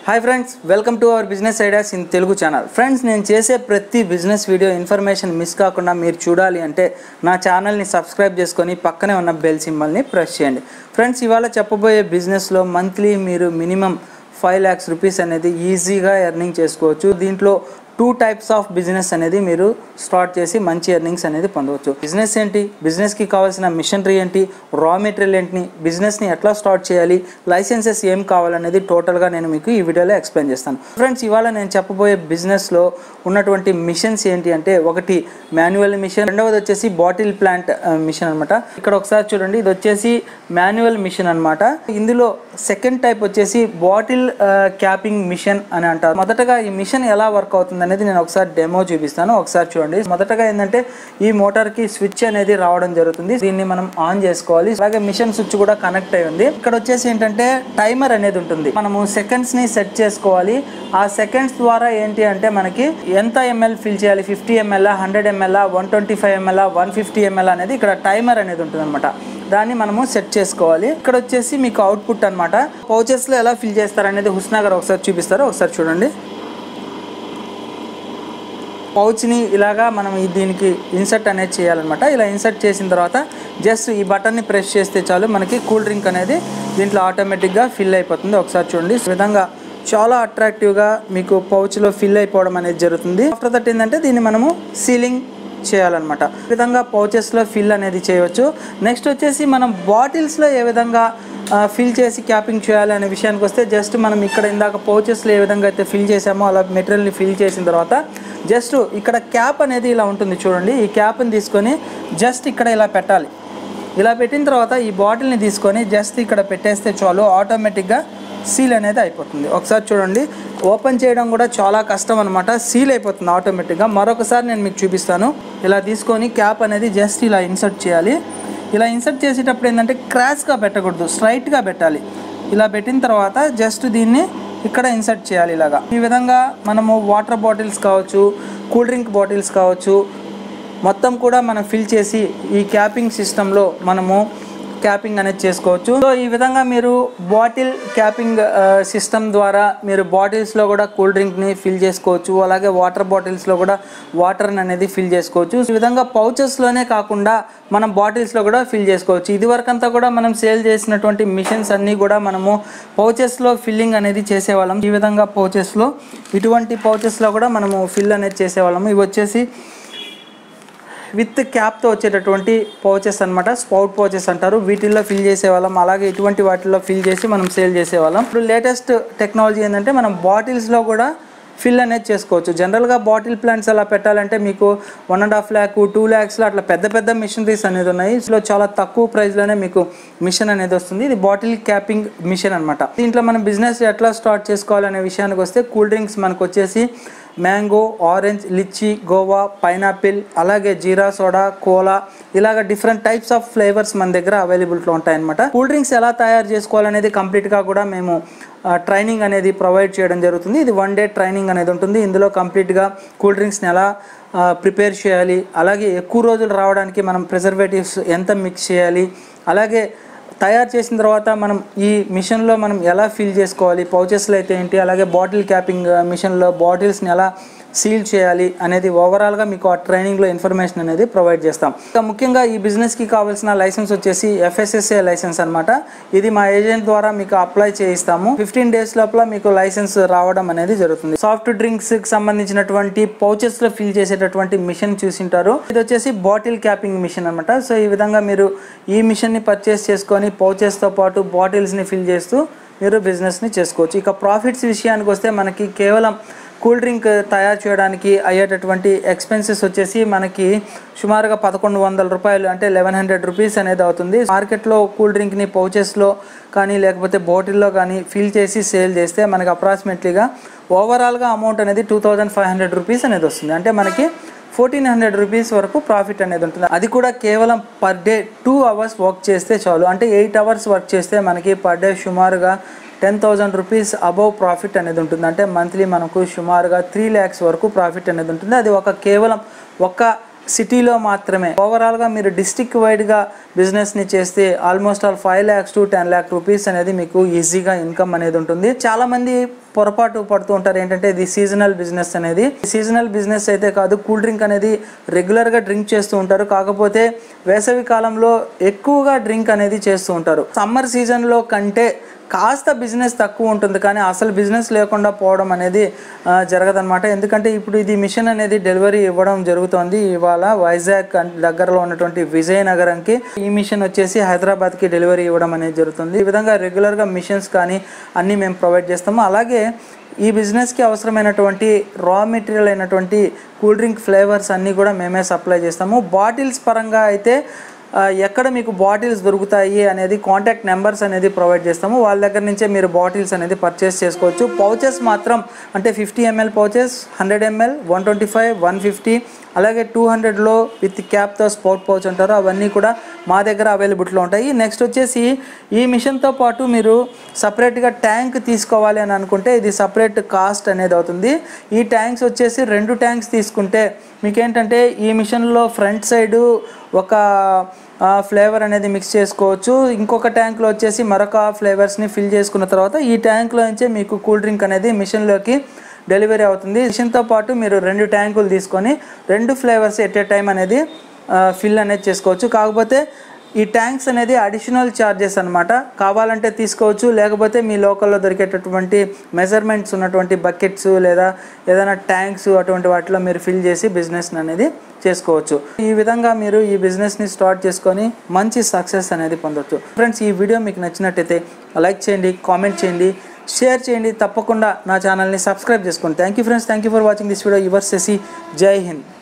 hi friends welcome to our business ideas in Telugu channel friends నేను చేసే ప్రతి business video information miss కాకుండా మీరు చూడాలి అంటే నా ఛానల్ని సబ్స్క్రైబ్ చేసుకొని పక్కనే ఉన్న బెల్ సింబల్ని ప్రెస్ చేయండి ఫ్రెండ్స్ ఇవాళ చెప్పబోయే బిజినెస్లో మంత్లీ మీరు మినిమం ఫైవ్ ల్యాక్స్ రూపీస్ అనేది ఈజీగా ఎర్నింగ్ చేసుకోవచ్చు దీంట్లో టూ టైప్స్ ఆఫ్ బిజినెస్ అనేది మీరు స్టార్ట్ చేసి మంచి ఎర్నింగ్స్ అనేది పొందవచ్చు బిజినెస్ ఏంటి బిజినెస్కి కావాల్సిన మిషనరీ ఏంటి రా మెటీరియల్ ఏంటి బిజినెస్ని ఎట్లా స్టార్ట్ చేయాలి లైసెన్సెస్ ఏం కావాలనేది టోటల్గా నేను మీకు ఈ వీడియోలో ఎక్స్ప్లెయిన్ చేస్తాను ఫ్రెండ్స్ ఇవాళ నేను చెప్పబోయే బిజినెస్లో ఉన్నటువంటి మిషన్స్ ఏంటి అంటే ఒకటి మాన్యువల్ మిషన్ రెండవది వచ్చేసి బాటిల్ ప్లాంట్ మిషన్ అనమాట ఇక్కడ ఒకసారి చూడండి ఇది వచ్చేసి మాన్యువల్ మిషన్ అన్నమాట ఇందులో సెకండ్ టైప్ వచ్చేసి బాటిల్ క్యాపింగ్ మిషన్ అని అంటారు మొదటగా ఈ మిషన్ ఎలా వర్క్ అవుతుంది అనేది నేను ఒకసారి డెమో చూపిస్తాను ఒకసారి చూడండి మొదటగా ఏంటంటే ఈ మోటార్ కి స్విచ్ అనేది రావడం జరుగుతుంది దీన్ని మనం ఆన్ చేసుకోవాలి అలాగే మిషన్ స్విచ్ కూడా కనెక్ట్ అయి ఉంది ఇక్కడ వచ్చేసి ఏంటంటే టైమర్ అనేది ఉంటుంది మనము సెకండ్స్ ని సెట్ చేసుకోవాలి ఆ సెకండ్స్ ద్వారా ఏంటి అంటే మనకి ఎంత ఎంఎల్ ఫిల్ చేయాలి fifty ML hundred ML one twenty five ML one fifty ML అనేది ఇక్కడ టైమర్ అనేది ఉంటుంది దాన్ని మనము సెట్ చేసుకోవాలి ఇక్కడ వచ్చేసి మీకు అవుట్పుట్ అనమాట పౌచెస్లో ఎలా ఫిల్ చేస్తారు అనేది హుస్నాగర్ ఒకసారి చూపిస్తారు ఒకసారి చూడండి పౌచ్ని ఇలాగా మనం ఈ దీనికి ఇన్సర్ట్ అనేది చేయాలన్నమాట ఇలా ఇన్సర్ట్ చేసిన తర్వాత జస్ట్ ఈ బటన్ని ప్రెస్ చేస్తే చాలు మనకి కూల్ డ్రింక్ అనేది దీంట్లో ఆటోమేటిక్గా ఫిల్ అయిపోతుంది ఒకసారి చూడండి ఈ విధంగా చాలా అట్రాక్టివ్గా మీకు పౌచ్లో ఫిల్ అయిపోవడం అనేది జరుగుతుంది ఆఫ్టర్ దట్ ఏంటంటే దీన్ని మనము సీలింగ్ చేయాలన్నమాట ఈ విధంగా పౌచెస్లో ఫిల్ అనేది చేయవచ్చు నెక్స్ట్ వచ్చేసి మనం బాటిల్స్లో ఏ విధంగా ఫిల్ చేసి క్యాపింగ్ చేయాలి అనే విషయానికి వస్తే జస్ట్ మనం ఇక్కడ ఇందాక పౌచెస్లో ఏ విధంగా అయితే ఫిల్ చేసామో అలా మెటీరియల్ని ఫిల్ చేసిన తర్వాత జస్ట్ ఇక్కడ క్యాప్ అనేది ఇలా ఉంటుంది చూడండి ఈ క్యాప్ని తీసుకొని జస్ట్ ఇక్కడ ఇలా పెట్టాలి ఇలా పెట్టిన తర్వాత ఈ బాటిల్ని తీసుకొని జస్ట్ ఇక్కడ పెట్టేస్తే చాలు ఆటోమేటిక్గా సీల్ అనేది అయిపోతుంది ఒకసారి చూడండి ఓపెన్ చేయడం కూడా చాలా కష్టం అనమాట సీల్ అయిపోతుంది ఆటోమేటిక్గా మరొకసారి నేను మీకు చూపిస్తాను ఇలా తీసుకొని క్యాప్ అనేది జస్ట్ ఇలా ఇన్సర్ట్ చేయాలి ఇలా ఇన్సర్ట్ చేసేటప్పుడు ఏంటంటే క్రాష్గా పెట్టకూడదు స్ట్రైట్గా పెట్టాలి ఇలా పెట్టిన తర్వాత జస్ట్ దీన్ని ఇక్కడ ఇన్సర్ట్ చేయాలి ఇలాగా ఈ విధంగా మనము వాటర్ బాటిల్స్ కావచ్చు కూల్ డ్రింక్ బాటిల్స్ కావచ్చు మొత్తం కూడా మనం ఫిల్ చేసి ఈ క్యాపింగ్ సిస్టంలో మనము క్యాపింగ్ అనేది చేసుకోవచ్చు సో ఈ విధంగా మీరు బాటిల్ క్యాపింగ్ సిస్టమ్ ద్వారా మీరు బాటిల్స్లో కూడా కూల్ డ్రింక్ని ఫిల్ చేసుకోవచ్చు అలాగే వాటర్ బాటిల్స్లో కూడా వాటర్ అనేది ఫిల్ చేసుకోవచ్చు ఈ విధంగా పౌచెస్లోనే కాకుండా మనం బాటిల్స్లో కూడా ఫిల్ చేసుకోవచ్చు ఇది వరకంతా కూడా మనం సేల్ చేసినటువంటి మిషన్స్ అన్నీ కూడా మనము పౌచెస్లో ఫిల్లింగ్ అనేది చేసేవాళ్ళం ఈ విధంగా పౌచెస్లో ఇటువంటి పౌచెస్లో కూడా మనము ఫిల్ అనేది చేసేవాళ్ళము ఇవి వచ్చేసి విత్ క్యాప్తో వచ్చేటటువంటి పౌచెస్ అనమాట స్పౌట్ పౌచెస్ అంటారు వీటిల్లో ఫిల్ చేసేవాళ్ళం అలాగే ఇటువంటి వాటిల్లో ఫిల్ చేసి మనం సేల్ చేసేవాళ్ళం ఇప్పుడు లేటెస్ట్ టెక్నాలజీ ఏంటంటే మనం బాటిల్స్లో కూడా ఫిల్ అనేది చేసుకోవచ్చు జనరల్గా బాటిల్ ప్లాంట్స్ అలా పెట్టాలంటే మీకు one and half lakh two ల్యాక్స్లో అట్లా పెద్ద పెద్ద మిషనరీస్ అనేది ఉన్నాయి ఇందులో చాలా తక్కువ ప్రైస్లోనే మీకు మిషన్ అనేది వస్తుంది ఇది బాటిల్ క్యాపింగ్ మిషన్ అనమాట దీంట్లో మనం బిజినెస్ ఎట్లా స్టార్ట్ చేసుకోవాలనే విషయానికి వస్తే కూల్ డ్రింక్స్ మనకు వచ్చేసి mango orange litchi guava pineapple అలాగే జీరా సోడా కోలా ఇలాగ డిఫరెంట్ టైప్స్ ఆఫ్ ఫ్లేవర్స్ మన దగ్గర అవైలబుల్గా ఉంటాయన్నమాట కూల్ డ్రింక్స్ ఎలా తయారు చేసుకోవాలనేది కంప్లీట్గా కూడా మేము ట్రైనింగ్ అనేది ప్రొవైడ్ చేయడం జరుగుతుంది ఇది వన్ డే ట్రైనింగ్ అనేది ఉంటుంది ఇందులో కంప్లీట్గా కూల్ డ్రింక్స్ని ఎలా ప్రిపేర్ చేయాలి అలాగే ఎక్కువ రోజులు రావడానికి మనం ప్రిజర్వేటివ్స్ ఎంత మిక్స్ చేయాలి అలాగే తయారు చేసిన తర్వాత మనం ఈ మిషన్లో మనం ఎలా ఫిల్ చేసుకోవాలి పౌచెస్లో అయితే ఏంటి అలాగే బాటిల్ క్యాపింగ్ మిషన్లో బాటిల్స్ని ఎలా సీల్ చేయాలి అనేది ఓవరాల్గా మీకు ఆ ట్రైనింగ్లో ఇన్ఫర్మేషన్ అనేది ప్రొవైడ్ చేస్తాం ఇంకా ముఖ్యంగా ఈ బిజినెస్కి కావాల్సిన లైసెన్స్ వచ్చేసి ఎఫ్ఎస్ఎస్ఏ లైసెన్స్ అనమాట ఇది మా ఏజెంట్ ద్వారా మీకు అప్లై చేయిస్తాము ఫిఫ్టీన్ డేస్ లోపల మీకు లైసెన్స్ రావడం అనేది జరుగుతుంది సాఫ్ట్ డ్రింక్స్ కి సంబంధించినటువంటి పౌచెస్ లో ఫిల్ చేసేటటువంటి మిషన్ చూసింటారు ఇది వచ్చేసి బాటిల్ క్యాపింగ్ మిషన్ అనమాట సో ఈ విధంగా మీరు ఈ మిషన్ ని పర్చేస్ చేసుకొని పౌచెస్ తో పాటు బాటిల్స్ ని ఫిల్ చేస్తూ మీరు బిజినెస్ ని చేసుకోవచ్చు ఇక ప్రాఫిట్స్ విషయానికి వస్తే మనకి కేవలం కూల్ డ్రింక్ తయారు చేయడానికి అయ్యేటటువంటి ఎక్స్పెన్సెస్ వచ్చేసి మనకి సుమారుగా పదకొండు వందల రూపాయలు అంటే లెవెన్ హండ్రెడ్ రూపీస్ అనేది అవుతుంది మార్కెట్లో కూల్ డ్రింక్ని పౌచెస్లో కానీ లేకపోతే బాటిల్లో కానీ ఫిల్ చేసి సేల్ చేస్తే మనకి అప్రాక్సిమేట్లీగా ఓవరాల్గా అమౌంట్ అనేది two thousand five hundred rupees అనేది వస్తుంది అంటే మనకి ఫోర్టీన్ హండ్రెడ్ రూపీస్ వరకు ప్రాఫిట్ అనేది ఉంటుంది అది కూడా కేవలం per day two hours work చేస్తే చాలు అంటే ఎయిట్ అవర్స్ వర్క్ చేస్తే మనకి పర్ డే సుమారుగా ten thousand rupees above profit అనేది ఉంటుంది అంటే మంత్లీ మనకు సుమారుగా త్రీ ల్యాక్స్ వరకు ప్రాఫిట్ అనేది ఉంటుంది అది ఒక కేవలం ఒక్క సిటీలో మాత్రమే ఓవరాల్గా మీరు డిస్టిక్ వైడ్గా బిజినెస్ని చేస్తే almost all five lakhs to ten lakh rupees అనేది మీకు ఈజీగా ఇన్కమ్ అనేది ఉంటుంది చాలామంది పొరపాటు పడుతూ ఉంటారు ఏంటంటే ఇది సీజనల్ బిజినెస్ అనేది సీజనల్ బిజినెస్ అయితే కాదు కూల్ డ్రింక్ అనేది రెగ్యులర్గా డ్రింక్ చేస్తూ ఉంటారు కాకపోతే వేసవి కాలంలో ఎక్కువగా డ్రింక్ అనేది చేస్తూ ఉంటారు సమ్మర్ సీజన్లో కంటే కాస్త బిజినెస్ తక్కువ ఉంటుంది కానీ అసలు బిజినెస్ లేకుండా పోవడం అనేది ఆ, జరగదన్నమాట ఎందుకంటే ఇప్పుడు ఇది మిషన్ అనేది డెలివరీ ఇవ్వడం జరుగుతోంది ఇవాళ వైజాగ్ అన్- దగ్గరలో ఉన్నటువంటి విజయనగరంకి ఈ మిషన్ వచ్చేసి హైదరాబాద్కి డెలివరీ ఇవ్వడం అనేది జరుగుతుంది ఈ విధంగా రెగ్యులర్గా మిషన్స్ కానీ అన్నీ మేము ప్రొవైడ్ చేస్తాము అలాగే ఈ బిజినెస్కి అవసరమైనటువంటి రా మెటీరియల్ అయినటువంటి కూల్ డ్రింక్ ఫ్లేవర్స్ అన్నీ కూడా మేమే సప్లై చేస్తాము బాటిల్స్ పరంగా అయితే ఆ, ఎక్కడ మీకు బాటిల్స్ దొరుకుతాయి అనేది కాంటాక్ట్ నెంబర్స్ అనేది ప్రొవైడ్ చేస్తాము వాళ్ళ దగ్గర నుంచే మీరు బాటిల్స్ అనేది పర్చేస్ చేసుకోవచ్చు పౌచెస్ మాత్రం అంటే fifty ML pouches hundred ML one twenty five one fifty అలాగే టూ హండ్రెడ్లో విత్ క్యాప్తో స్పోర్ట్ పౌచ్ అంటారు అవన్నీ కూడా మా దగ్గర అవైలబుల్లో ఉంటాయి నెక్స్ట్ వచ్చేసి ఈ మిషన్తో పాటు మీరు సపరేట్గా ట్యాంక్ తీసుకోవాలి అని అనుకుంటే ఇది సపరేట్ కాస్ట్ అనేది అవుతుంది ఈ ట్యాంక్స్ వచ్చేసి రెండు ట్యాంక్స్ తీసుకుంటే మీకేంటంటే ఈ మిషన్లో ఫ్రంట్ సైడు ఒక ఫ్లేవర్ అనేది మిక్స్ చేసుకోవచ్చు ఇంకొక ట్యాంక్లో వచ్చేసి మరొక ఫ్లేవర్స్ని ఫిల్ చేసుకున్న తర్వాత ఈ ట్యాంక్లో నుంచే మీకు కూల్ డ్రింక్ అనేది మిషన్లోకి డెలివరీ అవుతుంది మిషన్తో పాటు మీరు రెండు ట్యాంకులు తీసుకొని రెండు ఫ్లేవర్స్ ఎట్ ఏ టైం అనేది ఫిల్ అనేది చేసుకోవచ్చు కాకపోతే ఈ ట్యాంక్స్ అనేది అడిషనల్ ఛార్జెస్ అనమాట కావాలంటే తీసుకోవచ్చు లేకపోతే మీ లోకల్లో దొరికేటటువంటి మెజర్మెంట్స్ ఉన్నటువంటి బకెట్స్ లేదా ఏదైనా ట్యాంక్స్ అటువంటి వాటిలో మీరు ఫిల్ చేసి బిజినెస్ అనేది చేసుకోవచ్చు ఈ విధంగా మీరు ఈ బిజినెస్ని స్టార్ట్ చేసుకొని మంచి సక్సెస్ అనేది పొందొచ్చు ఫ్రెండ్స్ ఈ వీడియో మీకు నచ్చినట్టయితే లైక్ చేయండి కామెంట్ చేయండి షేర్ చేయండి తప్పకుండా నా ఛానల్ని సబ్స్క్రైబ్ చేసుకోండి thank you friends thank you for watching this video your Shashi Jai Hind